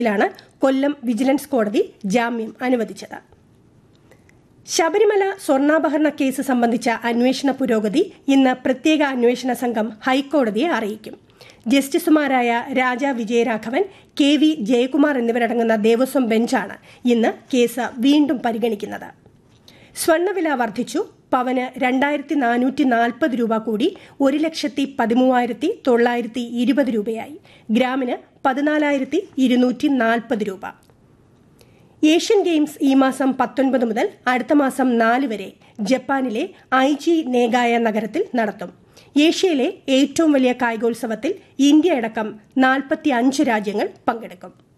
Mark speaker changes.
Speaker 1: ലാണ് കൊല്ലം വിജിലൻസ് കോടതി ജാമ്യം അനുവദിച്ചത് ശബരിമല സ്വർണ്ണാപഹരണ കേസ് സംബന്ധിച്ച അന്വേഷണ പുരോഗതി ഇന്ന് പ്രത്യേക അന്വേഷണ സംഘം ഹൈക്കോടതിയെ അറിയിക്കും ജസ്റ്റിസുമാരായ രാജ വിജയരാഘവൻ കെ വി ജയകുമാർ എന്നിവരടങ്ങുന്ന ദേവസ്വം ബെഞ്ചാണ് ഇന്ന് കേസ് വീണ്ടും പരിഗണിക്കുന്നത് സ്വർണ്ണവില വർദ്ധിച്ചു പവന് രണ്ടായിരത്തി നാനൂറ്റി നാൽപ്പത് രൂപ കൂടി ഒരു ലക്ഷത്തി പതിമൂവായിരത്തി തൊള്ളായിരത്തി ഇരുപത് രൂപയായി ഗ്രാമിന് പതിനാലായിരത്തി ഇരുന്നൂറ്റി നാൽപ്പത് രൂപ ഏഷ്യൻ ഗെയിംസ് ഈ മാസം പത്തൊൻപത് മുതൽ അടുത്ത മാസം നാല് വരെ ജപ്പാനിലെ ഐജി നേഗായ നഗരത്തിൽ നടത്തും ഏഷ്യയിലെ ഏറ്റവും വലിയ കായികോത്സവത്തിൽ ഇന്ത്യ അടക്കം നാൽപ്പത്തി അഞ്ച് രാജ്യങ്ങൾ പങ്കെടുക്കും